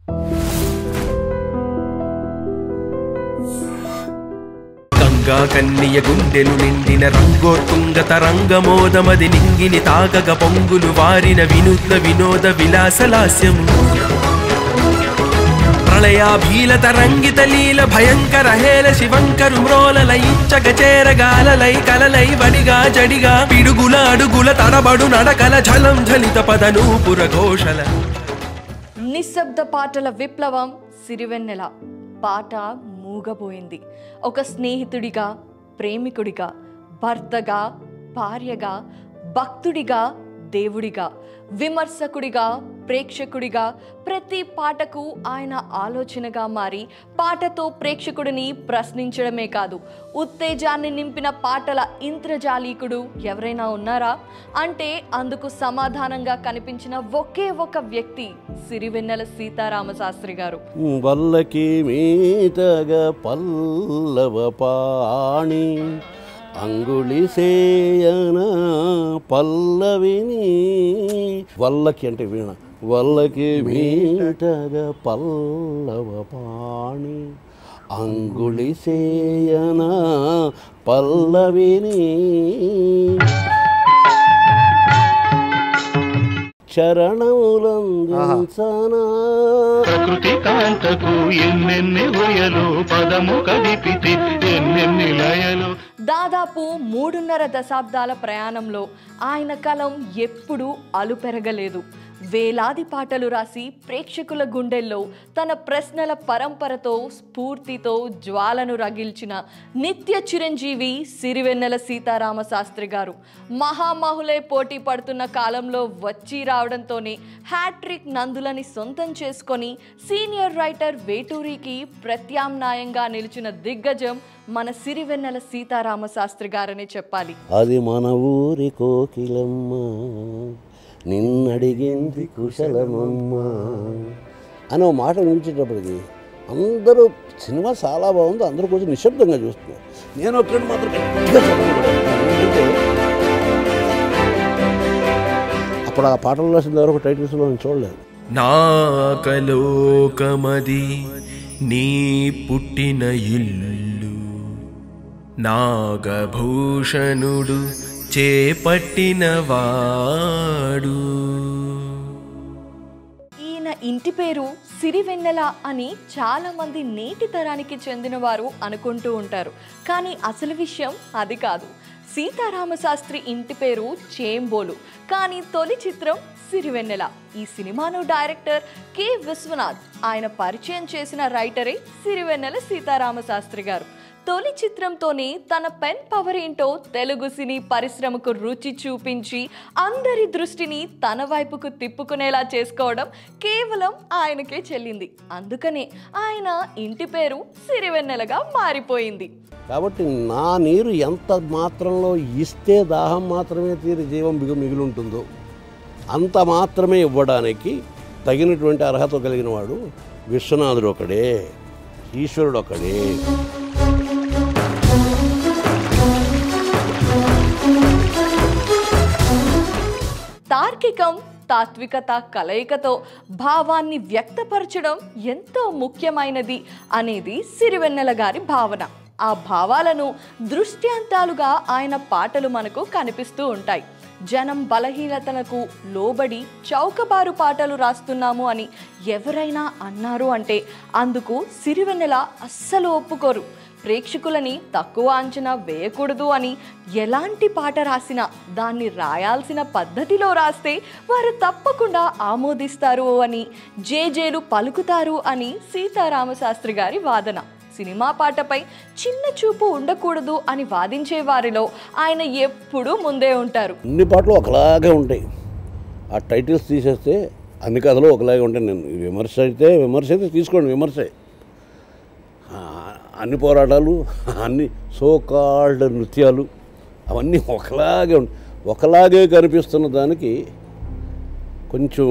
గంగా కన్నియ గుండెలు నిండిన రంగోత్తుంగ తరంగమోదమది నింగిని తాగగ పొంగులు వారిన వినూత్న వినోద విలాసలాస్యము ప్రళయాభీల తరంగిత లీల భయంకర హేల శివంకరు మ్రోలలై ఇచ్చగ చేరగాలలై కలలై వడిగా జడిగా పిడుగుల అడుగుల తడబడు నడకల ఝలం ఝలిత పదనూపుర ఘోషల నిశ్శబ్ద పాటల విప్లవం సిరివెన్నెల పాట మూగబోయింది ఒక స్నేహితుడిగా ప్రేమికుడిగా భర్తగా భార్యగా భక్తుడిగా దేవుడిగా విమర్శకుడిగా ప్రేక్షకుడిగా ప్రతి పాటకు ఆయన ఆలోచనగా మారి పాటతో ప్రేక్షకుడిని ప్రశ్నించడమే కాదు ఉత్తేజాన్ని నింపిన పాటల ఇంద్రజాలీకుడు ఎవరైనా ఉన్నారా అంటే అందుకు సమాధానంగా కనిపించిన ఒకే ఒక వ్యక్తి సిరివెన్నెల సీతారామశాస్త్రి గారు వల్లకి మీతగ పల్లవ పాణి అంగుళి సేయన పల్లవిని వల్లకి అంటే వీణ వల్లకి మీటగ పల్లవ పాణి అంగుళి సేయన పల్లవిని చరణములందించనా ప్రకృతి కాంతకు ఎన్నెన్ని ఉయలు పదము కదిపితే ఎన్నెన్ని లయలు దాదాపు మూడున్నర దశాబ్దాల ప్రయాణంలో ఆయన కలం ఎప్పుడూ అలుపెరగలేదు వేలాది పాటలు రాసి ప్రేక్షకుల గుండెల్లో తన ప్రశ్నల పరంపరతో స్ఫూర్తితో జ్వాలను రగిల్చిన నిత్య చిరంజీవి సిరివెన్నెల సీతారామ శాస్త్రి గారు మహామహులే పోటీ పడుతున్న కాలంలో వచ్చి రావడంతోనే హ్యాట్రిక్ నందులని సొంతం చేసుకొని సీనియర్ రైటర్ వేటూరికి ప్రత్యామ్నాయంగా నిలిచిన దిగ్గజం మన సిరివెన్నెల సీతారామ శాస్త్రి గారనే చెప్పాలి అది మన ఊరి కోకిలమ్మ నిన్నడిగింది కుశలమమ్మ అని ఒక మాట వినిపించేటప్పటికి అందరూ సినిమా చాలా బాగుంది అందరూ కొంచెం నిశ్శబ్దంగా చూస్తున్నారు నేను ఒక్కటి మాత్రం గట్టిగా చప్పట్లు కొట్టాను. ఎందుకంటే అప్పుడు ఆ పాటలు రాసిన వరకు టైటిల్స్లో నేను చూడలేదు నాకలోకమది నీ పుట్టిన ఇల్లు నాగభూషణుడు చేపట్టిన వాడు ఈయన ఇంటి పేరు సిరివెన్నెల అని చాలా మంది నేటి తరానికి చెందిన వారు అనుకుంటూ ఉంటారు కానీ అసలు విషయం అది కాదు సీతారామ శాస్త్రి ఇంటి పేరు చేంబోలు కానీ తొలి చిత్రం సిరివెన్నెల ఈ సినిమాను డైరెక్టర్ కె విశ్వనాథ్ ఆయన పరిచయం చేసిన రైటరే సిరివెన్నెల సీతారామ శాస్త్రి గారు తొలి చిత్రంతోనే తన పెన్ పవర్ ఏంటో తెలుగు సినీ పరిశ్రమకు రుచి చూపించి అందరి దృష్టిని తన వైపుకు తిప్పుకునేలా చేసుకోవడం కేవలం ఆయనకే చెల్లింది అందుకనే ఆయన ఇంటి పేరు సిరివెన్నెలగా మారిపోయింది కాబట్టి నా నీరు ఎంత మాత్రంలో ఇస్తే దాహం మాత్రమే తీరి జీవం మిగు మిగిలి ఉంటుందో అంత మాత్రమే ఇవ్వడానికి తగినటువంటి అర్హత కలిగిన వాడు విశ్వనాథుడు ఒకడే ఈశ్వరుడు ఒకడే తార్కికం తాత్వికత కలయికతో భావాన్ని వ్యక్తపరచడం ఎంతో ముఖ్యమైనది అనేది సిరివెన్నెల గారి భావన ఆ భావాలను దృష్ట్యాంతాలుగా ఆయన పాటలు మనకు కనిపిస్తూ ఉంటాయి జనం బలహీనతలకు లోబడి చౌకబారు పాటలు రాస్తున్నాము అని ఎవరైనా అన్నారు అంటే అందుకు సిరివెన్నెల అస్సలు ఒప్పుకోరు ప్రేక్షకులని తక్కువ అంచనా వేయకూడదు అని ఎలాంటి పాట రాసినా దాన్ని రాయాల్సిన పద్ధతిలో రాస్తే వారు తప్పకుండా ఆమోదిస్తారు అని జేజేలు పలుకుతారు అని సీతారామశాస్త్రి గారి వాదన సినిమా పాటపై చిన్న చూపు ఉండకూడదు అని వాదించే వారిలో ఆయన ఎప్పుడూ ముందే ఉంటారు అన్ని పాటలు ఒకలాగే ఉంటాయి ఆ టైటిల్స్ తీసేస్తే అన్ని కథలు ఒకలాగే ఉంటాయి నేను విమర్శ అయితే విమర్శ అయితే తీసుకోండి విమర్శే ఆ, అన్ని పోరాటాలు అన్ని సో కాల్డ్ నృత్యాలు అవన్నీ ఒకలాగే ఉంటాయి ఒకలాగే కనిపిస్తున్న దానికి కొంచెం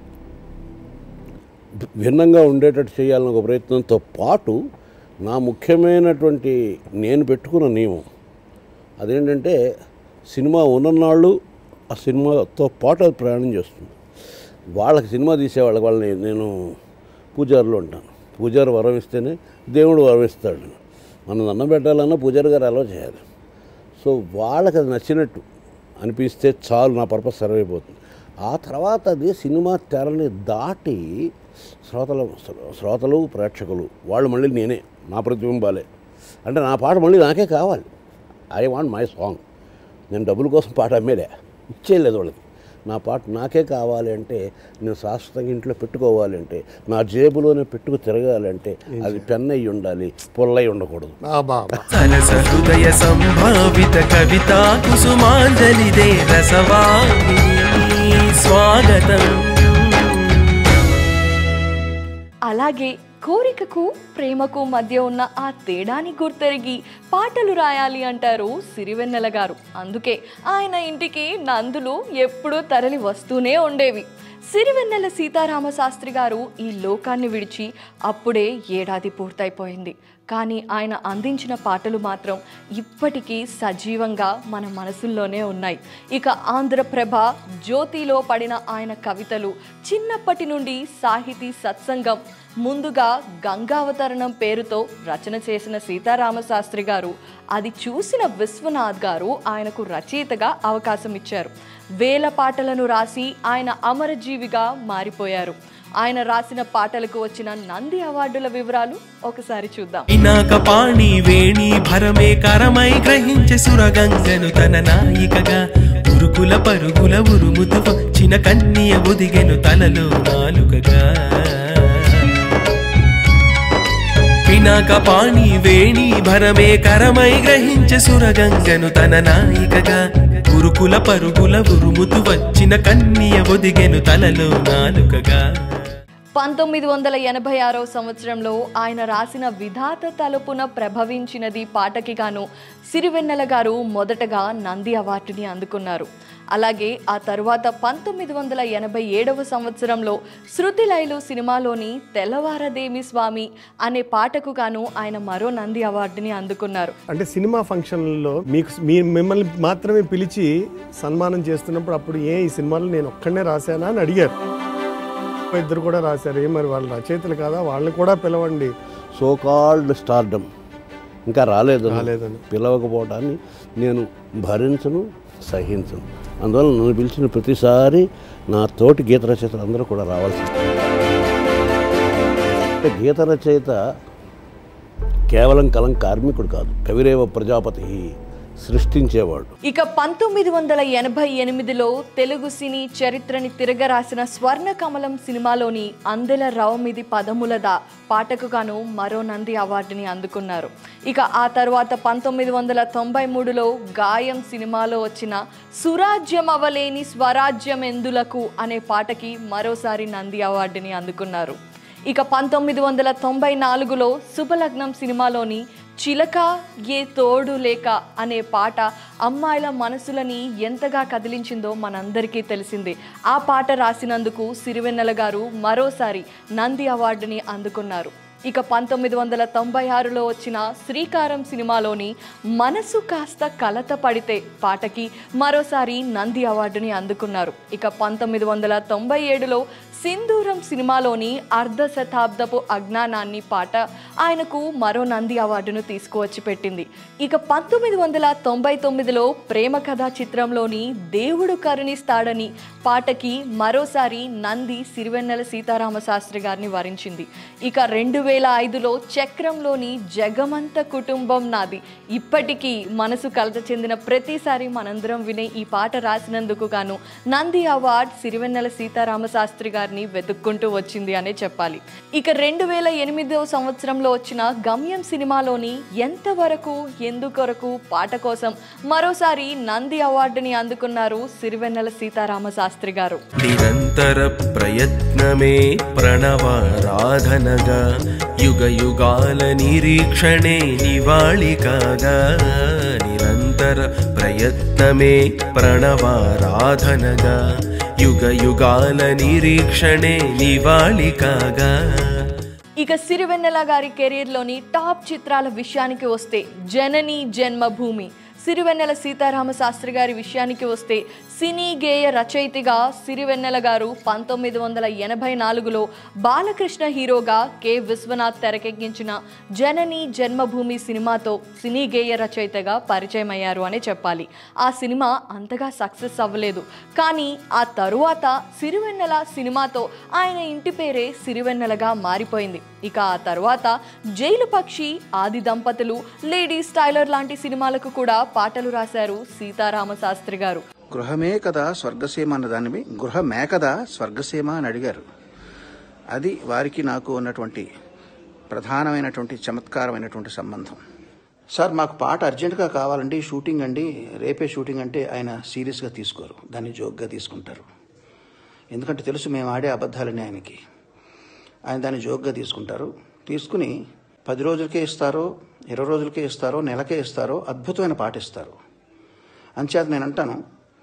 భిన్నంగా ఉండేటట్టు చేయాలన్న ఒక ప్రయత్నంతో పాటు నా ముఖ్యమైనటువంటి నేను పెట్టుకున్న నియమం అదేంటంటే సినిమా ఉన్ననాళ్ళు ఆ సినిమాతో పాటు అది ప్రయాణం చేస్తుంది వాళ్ళకి సినిమా తీసేవాళ్ళకి వాళ్ళని నేను పూజారులు ఉంటాను పూజారి వరం ఇస్తేనే దేవుడు వరం ఇస్తాడు మనం దండం పెట్టాలన్నా పూజారి గారు అలా చేయాలి సో వాళ్ళకి అది నచ్చినట్టు అనిపిస్తే చాలు నా పర్పస్ సర్వ్ అయిపోతుంది ఆ తర్వాత అది సినిమా తెరని దాటి శ్రోతలు శ్రోతలు ప్రేక్షకులు వాళ్ళు మళ్ళీ నేనే నా ప్రతిబింబాలే అంటే నా పాట మళ్ళీ నాకే కావాలి ఐ వాంట్ మై సాంగ్ నేను డబ్బుల కోసం పాట అమ్మేలే ఇచ్చేయలేదు వాళ్ళకి నా పాట నాకే కావాలి అంటే నేను శాశ్వతంగా ఇంట్లో పెట్టుకోవాలి అంటే నా జేబులోనే పెట్టుకు తిరగాలంటే అది పెన్ అయి ఉండాలి పొల్లై ఉండకూడదు బాబా సరస హృదయ సంభావిత కవితా కుసుమాంజలిదే రసవాహిని స్వాగతం అలాగే కోరికకు ప్రేమకు మధ్య ఉన్న ఆ తేడాని గుర్తెరిగి పాటలు రాయాలి అంటారు సిరివెన్నెల గారు అందుకే ఆయన ఇంటికి నందులు ఎప్పుడూ తరలి వస్తూనే ఉండేవి సిరివెన్నెల సీతారామ శాస్త్రి గారు ఈ లోకాన్ని విడిచి అప్పుడే ఏడాది పూర్తయిపోయింది కానీ ఆయన అందించిన పాటలు మాత్రం ఇప్పటికీ సజీవంగా మన మనసుల్లోనే ఉన్నాయి ఇక ఆంధ్రప్రభ జ్యోతిలో పడిన ఆయన కవితలు చిన్నప్పటి నుండి సాహితీ సత్సంగం ముందుగా గంగావతరణం పేరుతో రచన చేసిన సీతారామ శాస్త్రి గారు అది చూసిన విశ్వనాథ్ గారు ఆయనకు రచయితగా అవకాశం ఇచ్చారు వేల పాటలను రాసి ఆయన అమరజీవిగా మారిపోయారు ఆయన రాసిన పాటలకు వచ్చిన నంది అవార్డుల వివరాలు ఒకసారి చూద్దాం వినాక పాణి వేణి భరమే కరమై గ్రహించే సురగంగను తన నాయికగా ఉరుకుల పరుగుల ఉరుముతు వచ్చిన కన్నియ ఒదిగెను తలలో నాలుకగా పినాక పాణి వేణి భరమే కరమై గ్రహించే సురగంగను తన నాయికగా ఉరుకుల పరుగుల ఉరుముతు వచ్చిన కన్నియ ఒదిగెను తలలో నాలుకగా పంతొమ్మిది వందల ఎనభై ఆరో సంవత్సరంలో ఆయన రాసిన విధాత తలుపున ప్రభవించినది పాటకి గాను సిరివెన్నెల గారు మొదటగా నంది అవార్డుని అందుకున్నారు అలాగే ఆ తరువాత పంతొమ్మిది వందల ఎనభై ఏడవ సంవత్సరంలో శృతి లైలు సినిమాలోని తెల్లవారదేమి స్వామి అనే పాటకు గాను ఆయన మరో నంది అవార్డుని అందుకున్నారు అంటే సినిమా ఫంక్షన్లలో మీకు మీ మిమ్మల్ని మాత్రమే పిలిచి సన్మానం చేస్తున్నప్పుడు అప్పుడు ఏ ఈ సినిమాలో నేను ఒక్కడనే రాశానా అని అడిగారు ఇద్దరు కూడా రాశారు ఏ మరి వాళ్ళ రచయితలు కాదా వాళ్ళని కూడా పిలవండి సో కాల్డ్ స్టార్డమ్ ఇంకా రాలేదు రాలేదని. పిలవకపోవడాన్ని నేను భరించను సహించను అందువల్ల నన్ను పిలిచిన ప్రతిసారి నా తోటి గీత రచయితలు అందరూ కూడా రావాల్సి అంటే గీత రచయిత కేవలం కలం కార్మికుడు కాదు కవిరేవ ప్రజాపతి సృష్టించేవాడు ఇక పంతొమ్మిది వందల ఎనభై ఎనిమిదిలో తెలుగు సినీ చరిత్రని తిరగరాసిన స్వర్ణ కమలం సినిమాలోని అందెల రవమిది పదములదా పాటకు గాను మరో నంది అవార్డుని అందుకున్నారు ఇక ఆ తర్వాత పంతొమ్మిది వందల తొంభై మూడులో గాయం సినిమాలో వచ్చిన సురాజ్యం అవలేని స్వరాజ్యం ఎందులకు అనే పాటకి మరోసారి నంది అవార్డుని అందుకున్నారు ఇక పంతొమ్మిది వందల తొంభై నాలుగులో శుభలగ్నం సినిమాలోని చిలక ఏ తోడు లేక అనే పాట అమ్మాయిల మనసులని ఎంతగా కదిలించిందో మనందరికీ తెలిసిందే ఆ పాట రాసినందుకు సిరివెన్నెల గారు మరోసారి నంది అవార్డుని అందుకున్నారు ఇక పంతొమ్మిది వందల తొంభై ఆరులో వచ్చిన శ్రీకారం సినిమాలోని మనసు కాస్త కలత పడితే పాటకి మరోసారి నంది అవార్డుని అందుకున్నారు ఇక పంతొమ్మిది వందల తొంభై ఏడులో సింధూరం సినిమాలోని అర్ధ శతాబ్దపు అజ్ఞానాన్ని పాట ఆయనకు మరో నంది అవార్డును తీసుకువచ్చి పెట్టింది ఇక పంతొమ్మిది వందల తొంభై తొమ్మిదిలో ప్రేమ కథా చిత్రంలోని దేవుడు కరుణిస్తాడని పాటకి మరోసారి నంది సిరివెన్నెల సీతారామ శాస్త్రి గారిని వరించింది ఇక రెండు వేల ఐదులో చక్రంలోని జగమంత కుటుంబం నాది ఇప్పటికీ మనసు కలత చెందిన ప్రతిసారి మనందరం వినే ఈ పాట రాసినందుకు గాను నంది అవార్డ్ సిరివెన్నెల సీతారామ శాస్త్రి గారిని వెతుక్కుంటూ వచ్చింది అనే చెప్పాలి ఇక రెండు వేల ఎనిమిదవ సంవత్సరంలో వచ్చిన గమ్యం సినిమాలోని ఎంతవరకు ఎందుకొరకు పాట కోసం మరోసారి నంది అవార్డుని అందుకున్నారు సిరివెన్నెల సీతారామ శాస్త్రి గారు నిరంతర ప్రయత్నమే ప్రణవారాధనగా యుగ యుగాల నిరీక్షణే నివాళి కాగా నిరంతర ప్రయత్నమే ప్రణవారాధనగా యుగ యుగాల నిరీక్షణే నివాళి కాగా ఇక సిరివెన్నెల గారి కెరీర్లోని టాప్ చిత్రాల విషయానికి వస్తే జనని జన్మభూమి సిరివెన్నెల సీతారామ శాస్త్రి గారి విషయానికి వస్తే సినీ గేయ రచయితగా సిరివెన్నెల గారు పంతొమ్మిది వందల ఎనభై నాలుగులో బాలకృష్ణ హీరోగా కె విశ్వనాథ్ తెరకెక్కించిన జనని జన్మభూమి సినిమాతో సినీ గేయ రచయితగా పరిచయం అయ్యారు అనే చెప్పాలి ఆ సినిమా అంతగా సక్సెస్ అవ్వలేదు కానీ ఆ తరువాత సిరివెన్నెల సినిమాతో ఆయన ఇంటి పేరే సిరివెన్నెలగా మారిపోయింది ఇక ఆ తర్వాత జైలు పక్షి ఆది దంపతులు లేడీస్ టైలర్ లాంటి సినిమాలకు కూడా పాటలు రాశారు సీతారామ శాస్త్రి గారు గృహమే కదా స్వర్గసీమ అన్న దానివి గృహమే కదా స్వర్గసీమ అని అడిగారు అది వారికి నాకు ఉన్నటువంటి ప్రధానమైనటువంటి చమత్కారమైనటువంటి సంబంధం సార్ మాకు పాట అర్జెంటుగా కావాలండి షూటింగ్ అండి రేపే షూటింగ్ అంటే ఆయన సీరియస్గా తీసుకోరు దాన్ని జోక్గా తీసుకుంటారు ఎందుకంటే తెలుసు మేము ఆడే అబద్ధాలని ఆయనకి ఆయన దాన్ని జోక్గా తీసుకుంటారు తీసుకుని పది రోజులకే ఇస్తారో ఇరవై రోజులకే ఇస్తారో నెలకే ఇస్తారో అద్భుతమైన పాట ఇస్తారు అంచేత నేను అంటాను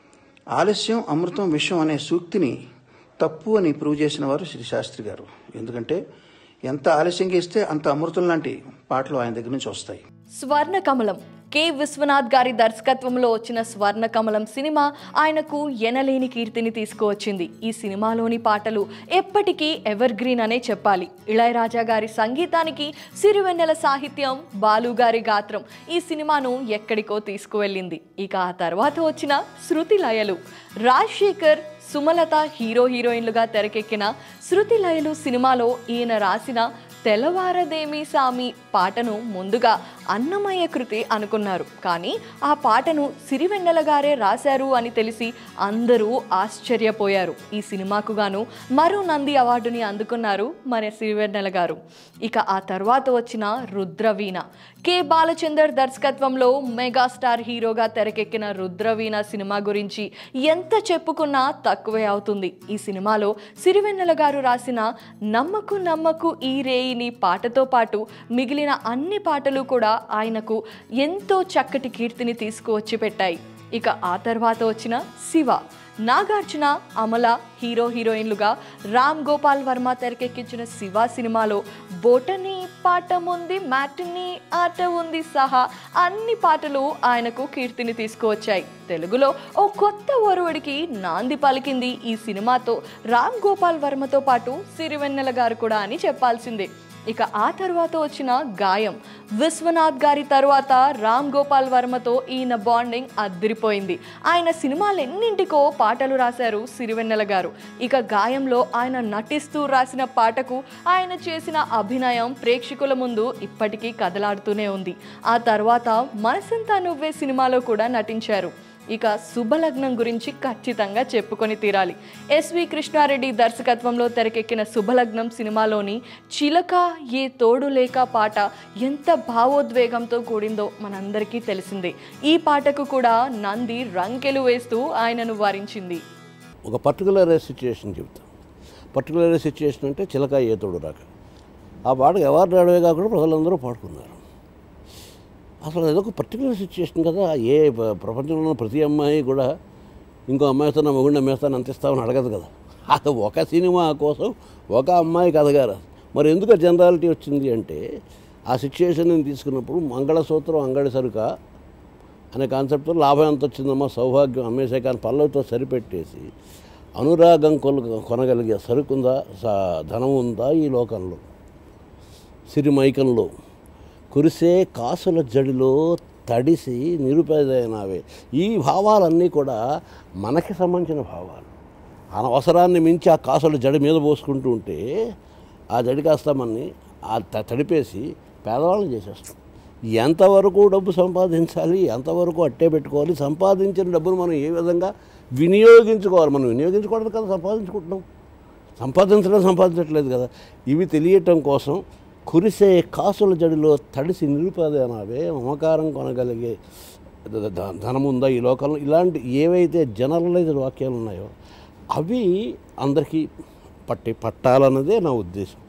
ఆలస్యం అమృతం విషం అనే సూక్తిని తప్పు అని ప్రూవ్ చేసిన వారు శ్రీ శాస్త్రి గారు ఎందుకంటే ఎంత ఆలస్యంగా ఇస్తే అంత అమృతం లాంటి పాటలు ఆయన దగ్గర నుంచి వస్తాయి స్వర్ణ కమలం కె విశ్వనాథ్ గారి దర్శకత్వంలో వచ్చిన స్వర్ణ కమలం సినిమా ఆయనకు ఎనలేని కీర్తిని తీసుకువచ్చింది ఈ సినిమాలోని పాటలు ఎప్పటికీ ఎవర్ గ్రీన్ అనే చెప్పాలి ఇళయరాజా గారి సంగీతానికి సిరివెన్నెల సాహిత్యం బాలు గారి గాత్రం ఈ సినిమాను ఎక్కడికో తీసుకువెళ్ళింది ఇక ఆ తర్వాత వచ్చిన శృతి లయలు రాజశేఖర్ సుమలత హీరో హీరోయిన్లుగా తెరకెక్కిన శృతి లయలు సినిమాలో ఈయన రాసిన తెల్లవారదేమి సామి పాటను ముందుగా అన్నమయ్య కృతి అనుకున్నారు కానీ ఆ పాటను సిరివెన్నెల గారే రాశారు అని తెలిసి అందరూ ఆశ్చర్యపోయారు ఈ సినిమాకు గాను మరో నంది అవార్డుని అందుకున్నారు మన సిరివెన్నెల గారు ఇక ఆ తర్వాత వచ్చిన రుద్రవీణ కె బాలచందర్ దర్శకత్వంలో మెగాస్టార్ హీరోగా తెరకెక్కిన రుద్రవీణ సినిమా గురించి ఎంత చెప్పుకున్నా తక్కువే అవుతుంది ఈ సినిమాలో సిరివెన్నెల గారు రాసిన నమ్మకు నమ్మకు ఈ రేయిని పాటతో పాటు మిగిలిన అన్ని పాటలు కూడా ఆయనకు ఎంతో చక్కటి కీర్తిని తీసుకువచ్చి పెట్టాయి ఇక ఆ తర్వాత వచ్చిన శివ నాగార్జున అమల హీరో హీరోయిన్లుగా రామ్ గోపాల్ వర్మ తెరకెక్కించిన శివ సినిమాలో బోటని పాట ఉంది మ్యాట్ని ఆట ఉంది సహా అన్ని పాటలు ఆయనకు కీర్తిని తీసుకువచ్చాయి తెలుగులో ఓ కొత్త ఒరువుడికి నాంది పలికింది ఈ సినిమాతో రామ్ గోపాల్ వర్మతో పాటు సిరివెన్నెల గారు కూడా అని చెప్పాల్సిందే ఇక ఆ తర్వాత వచ్చిన గాయం విశ్వనాథ్ గారి తర్వాత రామ్ గోపాల్ వర్మతో ఈయన బాండింగ్ అద్దరిపోయింది ఆయన సినిమాలు ఎన్నింటికో పాటలు రాశారు సిరివెన్నెల గారు ఇక గాయంలో ఆయన నటిస్తూ రాసిన పాటకు ఆయన చేసిన అభినయం ప్రేక్షకుల ముందు ఇప్పటికీ కదలాడుతూనే ఉంది ఆ తర్వాత మనసంతా నువ్వే సినిమాలో కూడా నటించారు ఇక శుభలగ్నం గురించి ఖచ్చితంగా చెప్పుకొని తీరాలి ఎస్వి కృష్ణారెడ్డి దర్శకత్వంలో తెరకెక్కిన శుభలగ్నం సినిమాలోని చిలక ఏ తోడు లేక పాట ఎంత భావోద్వేగంతో కూడిందో మనందరికీ తెలిసిందే ఈ పాటకు కూడా నంది రంకెలు వేస్తూ ఆయనను వరించింది ఒక పర్టికులర్ సిచ్యుయేషన్ చెప్తాం పర్టికులర్ సిచ్యుయేషన్ అంటే చిలక ఏతోడు రాక ఆ పాటకు ఎవరు రావడమే కాకుండా ప్రజలందరూ పాడుకున్నారు అసలు అదొక పర్టికులర్ సిచ్యుయేషన్ కదా ఏ ప- ప్రపంచంలో ఉన్న ప్రతి అమ్మాయి కూడా ఇంకో అమ్మాయితో నా మొగుడిని అమ్మేస్తాను అంత ఇస్తామని అడగదు కదా అది ఒక సినిమా కోసం ఒక అమ్మాయి కథ గారు మరి ఎందుకు జనరాలిటీ వచ్చింది అంటే ఆ సిచ్యుయేషన్ తీసుకున్నప్పుడు మంగళసూత్రం అంగడి సరుక అనే కాన్సెప్ట్తో లాభం ఎంత వచ్చిందమ్మా సౌభాగ్యం అమ్మేసే కానీ పల్లవితో సరిపెట్టేసి అనురాగం కొల కొనగలిగే సరుకుందా స- ధనం ఉందా ఈ లోకంలో సిరిమైకంలో కురిసే కాసుల జడిలో తడిసి నిరుపేదైనవే ఈ భావాలన్నీ కూడా మనకి సంబంధించిన భావాలు అనవసరాన్ని మించి ఆ కాసుల జడి మీద పోసుకుంటూ ఉంటే ఆ జడి కాస్త మనని ఆ త- తడిపేసి పేదవాళ్ళని చేసేస్తాం ఎంతవరకు డబ్బు సంపాదించాలి ఎంతవరకు అట్టే పెట్టుకోవాలి సంపాదించిన డబ్బును మనం ఏ విధంగా వినియోగించుకోవాలి మనం వినియోగించుకోవడం కదా సంపాదించుకుంటున్నాం సంపాదించడం సంపాదించట్లేదు కదా ఇవి తెలియటం కోసం కురిసే కాసుల జడిలో తడిసి నిరుపేదనావే మమకారం కొనగలిగే ద- ద- ధనం ఉందా ఈ లోకంలో ఇలాంటి ఏవైతే జనరలైజ్డ్ వాక్యాలు ఉన్నాయో అవి అందరికీ పట్టి పట్టాలన్నదే నా ఉద్దేశం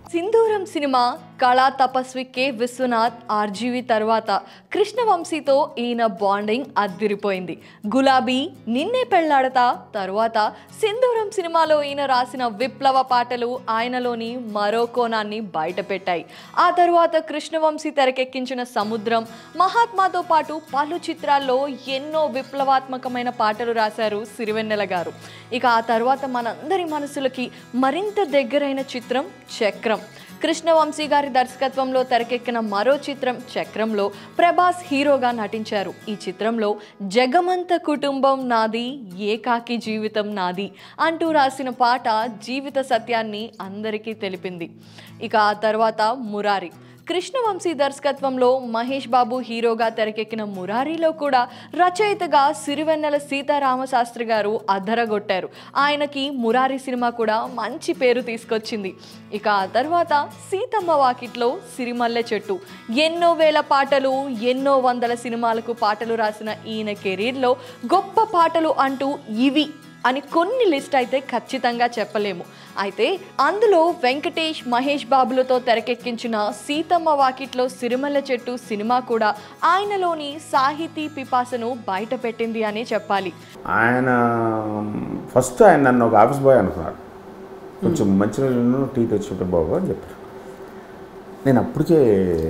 సింధూరం సినిమా కళా తపస్వి కె విశ్వనాథ్ ఆర్జీవి తర్వాత కృష్ణవంశీతో ఈయన బాండింగ్ అద్దిరిపోయింది గులాబీ నిన్నే పెళ్లాడతా తర్వాత సింధూరం సినిమాలో ఈయన రాసిన విప్లవ పాటలు ఆయనలోని మరో కోణాన్ని బయటపెట్టాయి ఆ తర్వాత కృష్ణవంశీ తెరకెక్కించిన సముద్రం మహాత్మాతో పాటు పలు చిత్రాల్లో ఎన్నో విప్లవాత్మకమైన పాటలు రాశారు సిరివెన్నెల గారు ఇక ఆ తర్వాత మనందరి మనసులకి మరింత దగ్గరైన చిత్రం చక్రం కృష్ణవంశీ గారి దర్శకత్వంలో తెరకెక్కిన మరో చిత్రం చక్రంలో ప్రభాస్ హీరోగా నటించారు ఈ చిత్రంలో జగమంత కుటుంబం నాది ఏకాకి జీవితం నాది అంటూ రాసిన పాట జీవిత సత్యాన్ని అందరికీ తెలిపింది ఇక ఆ తర్వాత మురారి కృష్ణవంశీ దర్శకత్వంలో మహేష్ బాబు హీరోగా తెరకెక్కిన మురారిలో కూడా రచయితగా సిరివెన్నెల సీతారామశాస్త్రి గారు అద్దరగొట్టారు ఆయనకి మురారి సినిమా కూడా మంచి పేరు తీసుకొచ్చింది ఇక ఆ తర్వాత సీతమ్మ వాకిట్లో సిరిమల్లె చెట్టు ఎన్నో వేల పాటలు ఎన్నో వందల సినిమాలకు పాటలు రాసిన ఈయన కెరీర్లో గొప్ప పాటలు అంటూ ఇవి అని కొన్ని లిస్ట్ అయితే ఖచ్చితంగా చెప్పలేము అయితే అందులో వెంకటేష్ మహేష్ బాబులతో తెరకెక్కించిన సీతమ్మ వాకిట్లో సిరిమల్ల చెట్టు సినిమా కూడా ఆయనలోని సాహితీ పిపాసను బయట పెట్టింది అని చెప్పాలి ఆయన ఫస్ట్ ఆయన నన్ను ఒక ఆఫీస్ బాయ్ అనుకున్నాడు కొంచెం మంచినీళ్ళు టీ తెచ్చుకుంటే బాబు అని చెప్పారు నేను అప్పటికే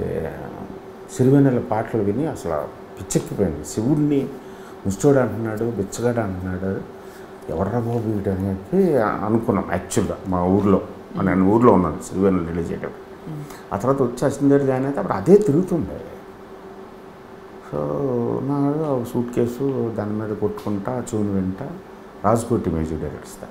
సిరివెన్నెల పాటలు విని అసలు పిచ్చెక్కిపోయింది శివుడిని ముష్టోడు అంటున్నాడు బిచ్చగాడు అంటున్నాడు ఎవర్రా బాబు వీడు అని చెప్పి అనుకున్నాం యాక్చువల్గా మా ఊర్లో నేను ఊర్లో ఉన్నాను సిరివెన్నెల రిలీజ్ చేయడం ఆ తర్వాత వచ్చి అసిందేరు జాయిన్ అయితే అప్పుడు అదే తిరుగుతుండే సో నాడు ఒక సూట్ కేసు దాని మీద కొట్టుకుంటా చూని వెంట రాజ్కోటి మ్యూజిక్ డైరెక్టర్ ఇస్తారు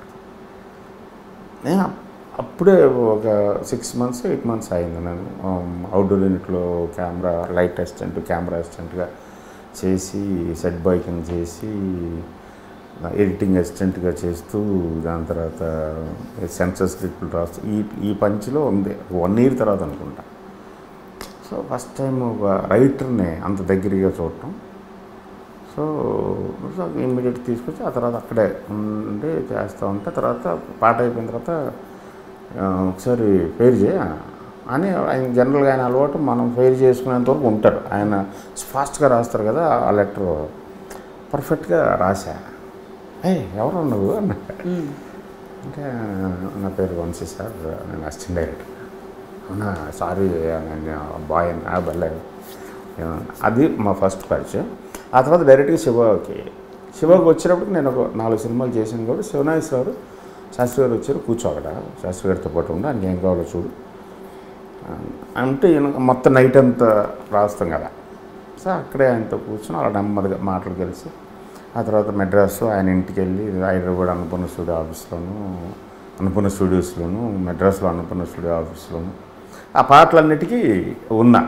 నేను అప్- అప్పుడే ఒక సిక్స్ మంత్స్ ఎయిట్ మంత్స్ అయింది నేను అవుట్డోర్ యూనిట్లో కెమెరా లైట్ అసిస్టెంట్ కెమెరా అసిస్టెంట్గా చేసి సెట్ బాయ్ కింద చేసి ఎడిటింగ్ అసిస్టెంట్గా చేస్తూ దాని తర్వాత సెన్సర్ స్క్రిప్ట్లు రాస్తూ ఈ ఈ పంచ్లో ఉంది వన్ ఇయర్ తర్వాత అనుకుంటా సో ఫస్ట్ టైం ఒక రైటర్ని అంత దగ్గరగా చూడటం సో సో ఇమ్మీడియట్ తీసుకొచ్చి ఆ తర్వాత అక్కడే ఉండి చేస్తూ ఉంటే తర్వాత పాట అయిపోయిన తర్వాత ఆ, ఒకసారి ఫెయిర్ చేయ అని ఆయన జనరల్గా ఆయన అలవాటు మనం ఫెయిర్ చేసుకునేంత వరకు ఉంటాడు ఆయన ఫాస్ట్గా రాస్తారు కదా ఆ లెటర్ పర్ఫెక్ట్గా రాశా ఏ ఎవరు నువ్వు అన్న అంటే నా పేరు వంశీ సార్ నేను అసిస్టెంట్ డైరెక్టర్ అవునా సారీ బాయ్ అన్న భలే అది మా ఫస్ట్ పరిచయం ఆ తర్వాత డైరెక్ట్గా శివకి శివకి వచ్చినప్పుడు నేను ఒక నాలుగు సినిమాలు చేశాను కూడా శివనాగేశ్వర శాస్త్రి గారు వచ్చారు కూర్చో అక్కడ శాస్త్రి గారితో పాటు ఉండి ఆయనకి ఏం కావాలో చూడు అంటే ఈయన మొత్తం నైట్ అంతా రాస్తాం కదా సో అక్కడే ఆయనతో కూర్చొని అలా నెమ్మదిగా మాటలు కలిసి ఆ తర్వాత మెడ్రాస్ ఆయన ఇంటికి వెళ్ళి హైదరాబాద్ అన్నపూర్ణ స్టూడియో ఆఫీస్లోను అన్నపూర్ణ స్టూడియోస్లోను మెడ్రాస్లో అన్నపూర్ణ స్టూడియో ఆఫీస్లోను ఆ పాటలన్నిటికీ ఉన్నా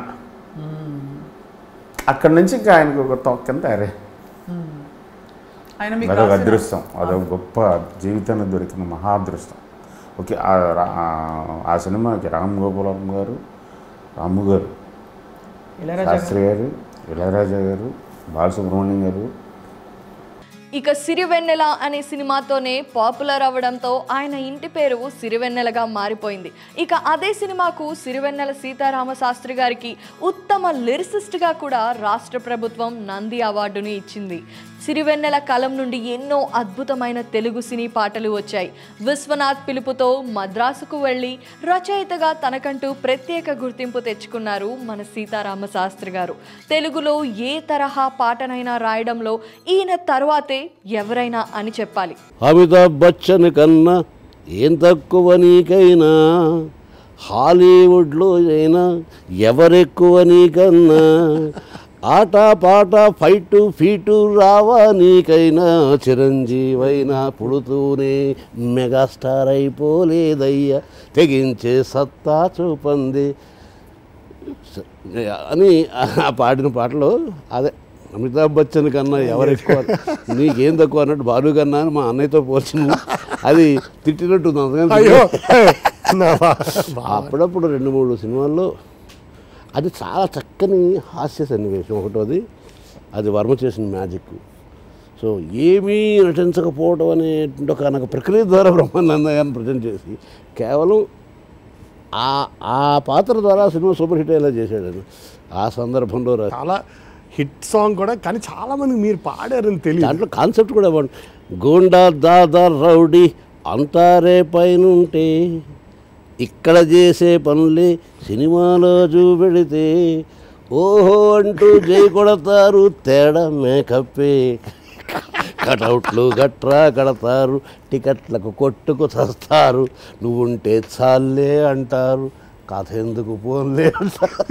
అక్కడి నుంచి ఇంకా ఆయనకు ఒక తొక్కని తయారై ఆయన మీకు అదొక రాసిన- అదృష్టం అదొక గొప్ప జీవితానికి దొరికిన మహా అదృష్టం ఓకే ఆ రా- ఆ- ఆ సినిమాకి రామ్ గోపాలం గారు రాము గారు ఇళయరాజా గారు. శాస్త్రి గారు ఇళయరాజా గారు బాలసుబ్రహ్మణ్యం గారు ఇక సిరివెన్నెల అనే సినిమాతోనే పాపులర్ అవ్వడంతో ఆయన ఇంటి పేరు సిరివెన్నెలగా మారిపోయింది ఇక అదే సినిమాకు సిరివెన్నెల సీతారామ శాస్త్రి గారికి ఉత్తమ లిరిసిస్ట్గా కూడా రాష్ట్ర ప్రభుత్వం నంది అవార్డుని ఇచ్చింది సిరివెన్నెల కలం నుండి ఎన్నో అద్భుతమైన తెలుగు సినీ పాటలు వచ్చాయి విశ్వనాథ్ పిలుపుతో మద్రాసుకు వెళ్ళి రచయితగా తనకంటూ ప్రత్యేక గుర్తింపు తెచ్చుకున్నారు మన సీతారామ శాస్త్రి గారు తెలుగులో ఏ తరహా పాటనైనా రాయడంలో ఈయన తర్వాతే ఎవరైనా అని చెప్పాలి అమితాబ్ బచ్చన్ కన్నా ఏం తక్కువ నీకైనా హాలీవుడ్లో అయినా ఎవరెక్కువ నీకన్నా ఆట పాట ఫైటు ఫీటు రావా నీకైనా చిరంజీవైనా పుడుతూనే మెగాస్టార్ అయిపోలేదయ్యా తెగించే సత్తా చూపంది స- అని ఆ పాడిన పాటలో అదే అమితాబ్ బచ్చన్ కన్నా ఎవరు ఎక్కువ నీకేం తక్కువ అన్నట్టు బాలు కన్నా అని మా అన్నయ్యతో పోల్చిన అది తిట్టినట్టుంది అందుకని అయ్యో నా బా- బా- అప్పుడప్పుడు రెండు మూడు సినిమాల్లో అది చాలా చక్కని హాస్య సన్నివేశం ఒకటోది అది వర్మ చేసిన మ్యాజిక్ సో ఏమీ నటించకపోవడం అనేటువంటి ఒక నాకు ప్రక్రియ ద్వారా బ్రహ్మానంద గారిని ప్రజెంట్ చేసి కేవలం ఆ ఆ పాత్ర ద్వారా సినిమా సూపర్ హిట్ అయ్యేలా చేశాడు ఆయన. ఆ సందర్భంలో రా- చాలా హిట్ సాంగ్ కూడా కానీ చాలా మంది మీరు పాడారని తెలియదు దాంట్లో కాన్సెప్ట్ కూడా బాగుంది గోండా దాదా రౌడీ అంతారే పైనుంటే ఇక్కడ చేసే పనులే సినిమాలో చూపెడితే ఓహో అంటూ జై కొడతారు తేడా మేకప్పే కటౌట్లు గట్రా కడతారు టికెట్లకు కొట్టుకు చస్తారు నువ్వుంటే చాలే అంటారు కథ ఎందుకు పోన్లే అంటారు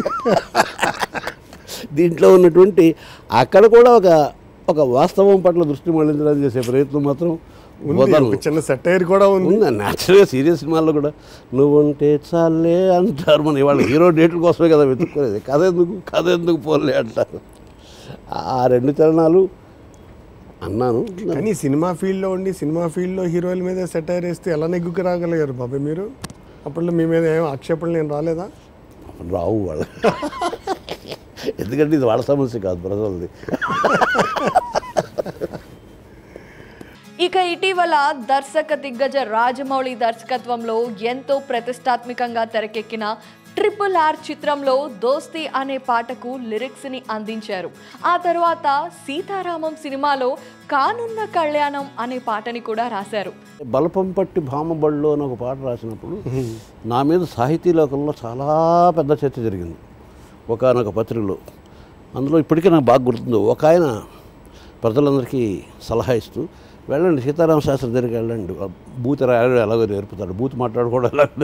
దీంట్లో ఉన్నటువంటి అక్కడ కూడా ఒక ఒక వాస్తవం పట్ల దృష్టి మళ్లించడానికి చేసే ప్రయత్నం మాత్రం ఉంది వదలను. ఒక చిన్న సెటైర్ కూడా ఉంది ఉంది న్యాచురల్గా సీరియస్ సినిమాల్లో కూడా నువ్వు ఉంటే చాలే అంటారు మన ఇవాళ హీరో డేట్ల కోసమే కదా వెతుక్కునేది కథ ఎందుకు కథ ఎందుకు పోలే అంటారు ఆ రెండు చరణాలు అన్నాను కానీ సినిమా ఫీల్డ్లో ఉండి సినిమా ఫీల్డ్లో హీరోయిన్ మీద సెటైర్ వేస్తే ఎలా నెగ్గుకు రాగలిగారు బాబాయ్ మీరు అప్పట్లో మీ మీద ఏం ఆక్షేపణలు నేను రాలేదా రావు వాళ్ళ ఎందుకంటే ఇది వాళ్ళ సమస్య కాదు ప్రజలది ఇక ఇటీవల దర్శక దిగ్గజ రాజమౌళి దర్శకత్వంలో ఎంతో ప్రతిష్టాత్మకంగా తెరకెక్కిన ట్రిపుల్ ఆర్ చిత్రంలో దోస్తి అనే పాటకు లిరిక్స్ ని అందించారు ఆ తర్వాత సీతారామం సినిమాలో కానున్న కళ్యాణం అనే పాటని కూడా రాశారు బలపం పట్టి భామబడిలో అని ఒక పాట రాసినప్పుడు నా మీద సాహితీ లోకంలో చాలా పెద్ద చర్చ జరిగింది ఒకనొక పత్రికలో అందులో ఇప్పటికీ నాకు బాగా గుర్తుంది ఒక ఆయన ప్రజలందరికీ సలహా ఇస్తూ వెళ్ళండి సీతారామ శాస్త్రి దగ్గరికి వెళ్ళండి బూత్ రాయడం ఎలాగో నేర్పుతాడు బూత్ మాట్లాడుకోవడం ఎలాగో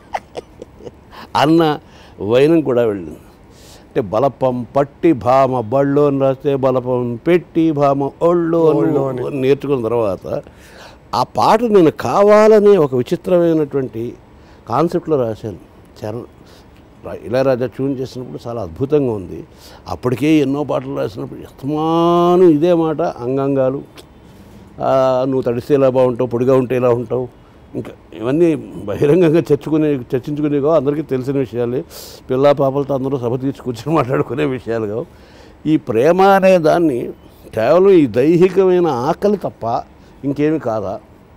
అన్న వైనం కూడా వెళ్ళింది అంటే బలపం పట్టి భామ బళ్ళో అని రాస్తే బలపం పెట్టి భామ ఒళ్ళో అని నేర్చుకున్న తర్వాత ఆ పాట నేను కావాలని ఒక విచిత్రమైనటువంటి కాన్సెప్ట్లో రాశాను చరణ్ రా- ఇళయరాజా ట్యూన్ చేసినప్పుడు చాలా అద్భుతంగా ఉంది అప్పటికే ఎన్నో పాటలు రాసినప్పుడు ఎస్తమాను ఇదే మాట అంగాంగాలు ఆ, నువ్వు తడిస్తే ఇలా బాగుంటావు పొడిగా ఉంటే ఇలా ఉంటావు ఇంకా ఇవన్నీ బహిరంగంగా చర్చుకునే చర్చించుకునేగా అందరికీ తెలిసిన విషయాలే పిల్ల పాపలతో అందరూ సభ తీర్చి కూర్చొని మాట్లాడుకునే విషయాలుగా ఈ ప్రేమ అనే దాన్ని కేవలం ఈ దైహికమైన ఆకలి తప్ప ఇంకేమి కాదా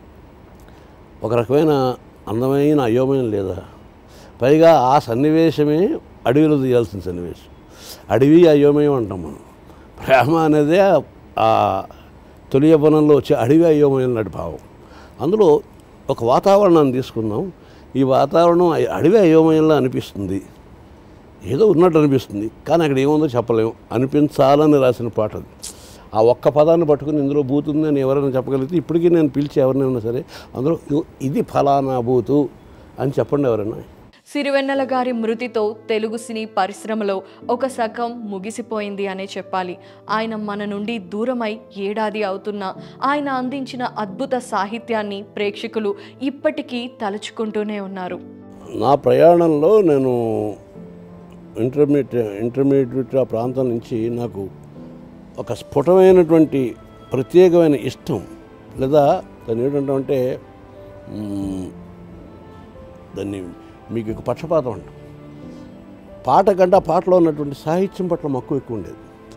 ఒక రకమైన అందమైన అయోమయం లేదా పైగా ఆ సన్నివేశమే అడవిలో తీయాల్సిన సన్నివేశం అడవి అయోమయం అంటాం మనం ప్రేమ అనేదే ఆ తొలి యవ్వనంలో వచ్చే అడవి అయోమయం నాటి భావం అందులో ఒక వాతావరణాన్ని తీసుకుందాం ఈ వాతావరణం అ- అడవి అయోమయంలో అనిపిస్తుంది ఏదో ఉన్నట్టు అనిపిస్తుంది కానీ అక్కడ ఏముందో చెప్పలేము అనిపించాలని రాసిన పాట అది ఆ ఒక్క పదాన్ని పట్టుకుని ఇందులో బూతుంది అని ఎవరైనా చెప్పగలిగితే ఇప్పటికీ నేను పిలిచి ఎవరినైనా సరే అందులో ఇగో ఇది ఫలానా బూతు అని చెప్పండి ఎవరైనా సిరివెన్నెల గారి మృతితో తెలుగు సినీ పరిశ్రమలో ఒక సగం ముగిసిపోయింది అనే చెప్పాలి ఆయన మన నుండి దూరమై ఏడాది అవుతున్నా ఆయన అందించిన అద్భుత సాహిత్యాన్ని ప్రేక్షకులు ఇప్పటికీ తలుచుకుంటూనే ఉన్నారు నా ప్రయాణంలో నేను ఇంటర్మీడియట్ ఇంటర్మీడియట్ ఆ ప్రాంతం నుంచి నాకు ఒక స్ఫుటమైనటువంటి ప్రత్యేకమైన ఇష్టం లేదా దాన్ని ఏంటంటే మ్, దాన్ని మీకు ఒక పక్షపాతం అంట పాట కంటే ఆ పాటలో ఉన్నటువంటి సాహిత్యం పట్ల మక్కువ ఎక్కువ ఉండేది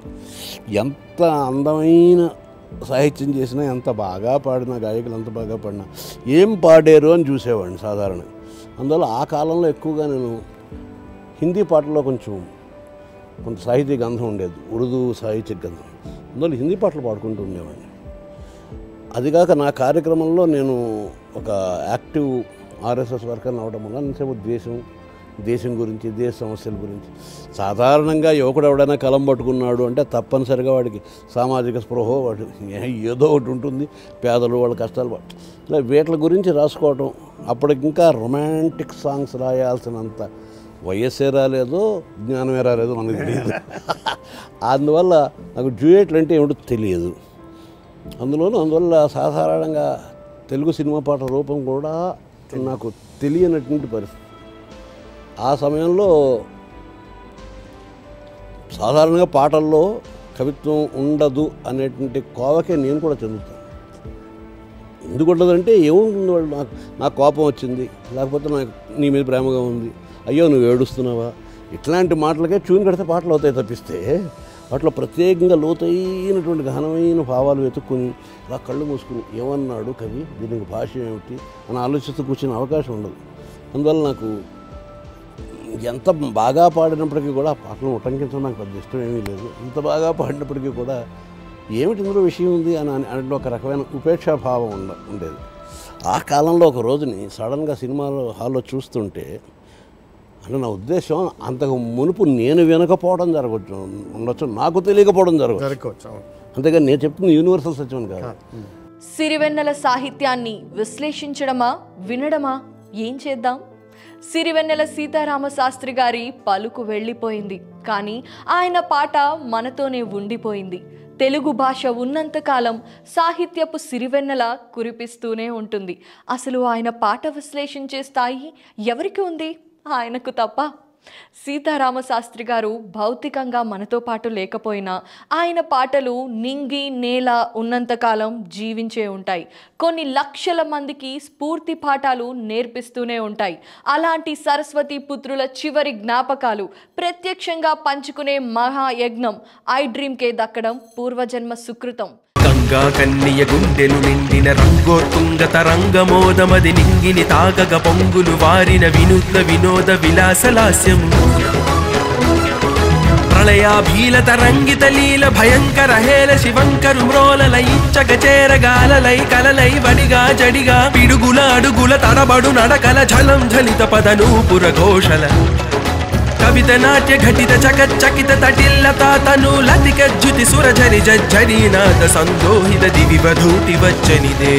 ఎంత అందమైన సాహిత్యం చేసినా ఎంత బాగా పాడినా గాయకులు ఎంత బాగా పాడినా ఏం పాడారు అని చూసేవాడిని సాధారణంగా అందువల్ల ఆ కాలంలో ఎక్కువగా నేను హిందీ పాటల్లో కొంచెం కొంత సాహిత్య గంధం ఉండేది ఉర్దూ సాహిత్య గంధం అందువల్ల హిందీ పాటలు పాడుకుంటూ ఉండేవాడిని అదిగాక నా కార్యక్రమంలో నేను ఒక యాక్టివ్ ఆర్ఎస్ఎస్ వర్కర్ని అవడం వల్ల ఎంతసేపు దేశం దేశం గురించి దేశ సమస్యల గురించి సాధారణంగా యువకుడు ఎవడైనా కలం పట్టుకున్నాడు అంటే తప్పనిసరిగా వాడికి సామాజిక స్పృహ వాడు ఏ- ఏదో ఒకటి ఉంటుంది పేదలు వాళ్ళ కష్టాలు పడ- ఇలా వీటి గురించి రాసుకోవటం అప్పటికి ఇంకా రొమాంటిక్ సాంగ్స్ రాయాల్సినంత వయస్సే రాలేదో జ్ఞానమే రాలేదో మనకు తెలియదు అందువల్ల నాకు డ్యూయేట్లు అంటే ఏమిటో తెలియదు అందులోనూ అందువల్ల సాధారణంగా తెలుగు సినిమా పాట రూపం కూడా నాకు తెలియనటువంటి పరిస్థితి ఆ సమయంలో సాధారణంగా పాటల్లో కవిత్వం ఉండదు అనేటువంటి కోవకే నేను కూడా చెందుతాను ఎందుకు ఉండదంటే ఏముంటుంది వాళ్ళు నాకు నాకు కోపం వచ్చింది లేకపోతే నాకు నీ మీద ప్రేమగా ఉంది అయ్యో నువ్వు ఏడుస్తున్నావా ఇట్లాంటి మాటలకే ట్యూన్ కడితే పాటలు అవుతాయి తప్పిస్తే వాటిలో ప్రత్యేకంగా లోతైనటువంటి ఘనమైన భావాలు వెతుక్కుని ఇలా కళ్ళు మూసుకుని ఏమన్నాడు కవి దీనికి భాష ఏమిటి అని ఆలోచిస్తూ కూర్చునే అవకాశం ఉండదు అందువల్ల నాకు ఎంత బాగా పాడినప్పటికీ కూడా ఆ పాటను ఉటంకించడం నాకు పెద్ద ఇష్టం ఏమీ లేదు ఎంత బాగా పాడినప్పటికీ కూడా ఏమిటి ఇందులో విషయం ఉంది అని అని అంటే ఒక రకమైన ఉపేక్షాభావం ఉండ ఉండేది ఆ కాలంలో ఒక రోజుని సడన్గా సినిమాలో హాల్లో చూస్తుంటే అంటే నా ఉద్దేశం అంతకు మునుపు నేను వినకపోవడం జరగచ్చు ఉండొచ్చు నాకు తెలియకపోవడం జరగచ్చు జరగవచ్చు అవును. అంతేగాని నేను చెప్తుంది యూనివర్సల్ సత్యం కాదు సిరివెన్నెల సాహిత్యాన్ని విశ్లేషించడమా వినడమా ఏం చేద్దాం సిరివెన్నెల సీతారామ శాస్త్రి గారి పలుకు వెళ్ళిపోయింది కానీ ఆయన పాట మనతోనే ఉండిపోయింది తెలుగు భాష ఉన్నంతకాలం సాహిత్యపు సిరివెన్నెల కురిపిస్తూనే ఉంటుంది అసలు ఆయన పాట విశ్లేషించే స్థాయి ఎవరికి ఉంది ఆయనకు తప్ప సీతారామ శాస్త్రి గారు భౌతికంగా మనతో పాటు లేకపోయినా ఆయన పాటలు నింగి నేల ఉన్నంతకాలం జీవించే ఉంటాయి కొన్ని లక్షల మందికి స్ఫూర్తి పాఠాలు నేర్పిస్తూనే ఉంటాయి అలాంటి సరస్వతి పుత్రుల చివరి జ్ఞాపకాలు ప్రత్యక్షంగా పంచుకునే మహాయజ్ఞం ఐ డ్రీమ్కే దక్కడం పూర్వజన్మ సుకృతం గంగా కన్నియ గుండెలు నిండిన రంగోత్తుంగ తరంగమోదమది నింగిని తాగగ పొంగులు వారిన వినూత్న వినోద విలాసలాస్యము ప్రళయాభీల తరంగిత లీల భయంకర హేల శివంకరు మ్రోలలై ఇచ్చగ చేరగాలలై కలలై వడిగా జడిగా పిడుగుల అడుగుల తడబడు నడకల ఝలం ఝలిత పదనూపుర ఘోషల కవిత నాట్య ఘటిత చకచకిత తటిల్లత తను లతిక జ్యుతి సురఝరి జజ్జరి నాద సందోహిత దివి వధూటి వచ్చనిదే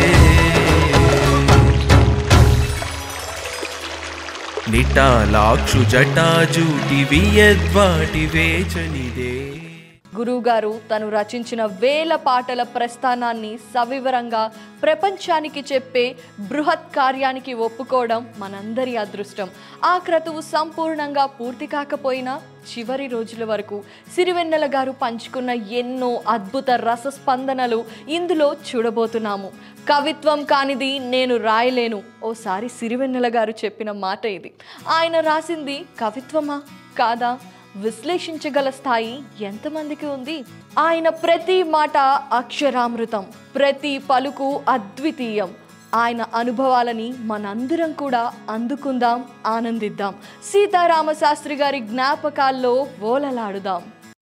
నిటాలాక్షు జటాజూటి వియద్వాటి వేచనిదే గురువుగారు తను రచించిన వేల పాటల ప్రస్థానాన్ని సవివరంగా ప్రపంచానికి చెప్పే బృహత్ కార్యానికి ఒప్పుకోవడం మనందరి అదృష్టం ఆ క్రతువు సంపూర్ణంగా పూర్తి కాకపోయినా చివరి రోజుల వరకు సిరివెన్నెల గారు పంచుకున్న ఎన్నో అద్భుత రసస్పందనలు ఇందులో చూడబోతున్నాము కవిత్వం కానిది నేను రాయలేను ఓసారి సిరివెన్నెల గారు చెప్పిన మాట ఇది ఆయన రాసింది కవిత్వమా కాదా విశ్లేషించగల స్థాయి ఎంతమందికి ఉంది ఆయన ప్రతి మాట అక్షరామృతం ప్రతి పలుకు అద్వితీయం ఆయన అనుభవాలని మనందరం కూడా అందుకుందాం ఆనందిద్దాం సీతారామ శాస్త్రి గారి జ్ఞాపకాల్లో ఓలలాడుదాం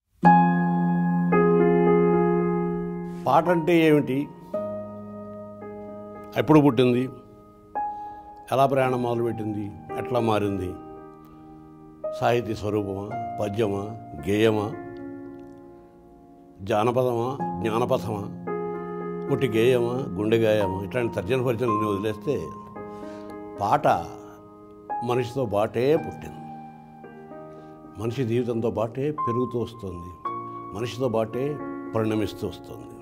పాట అంటే ఏమిటి ఎప్పుడు పుట్టింది ఎలా ప్రయాణం మొదలుపెట్టింది ఎట్లా మారింది సాహితీ స్వరూపమా పద్యమా గేయమా జానపదమా జ్ఞానపథమా పుట్టి గేయమా గుండె గాయమా ఇట్లాంటి తర్జన పరిచయాన్ని వదిలేస్తే పాట మనిషితో బాటే పుట్టింది మనిషి జీవితంతో బాటే పెరుగుతూ వస్తుంది మనిషితో బాటే పరిణమిస్తూ వస్తుంది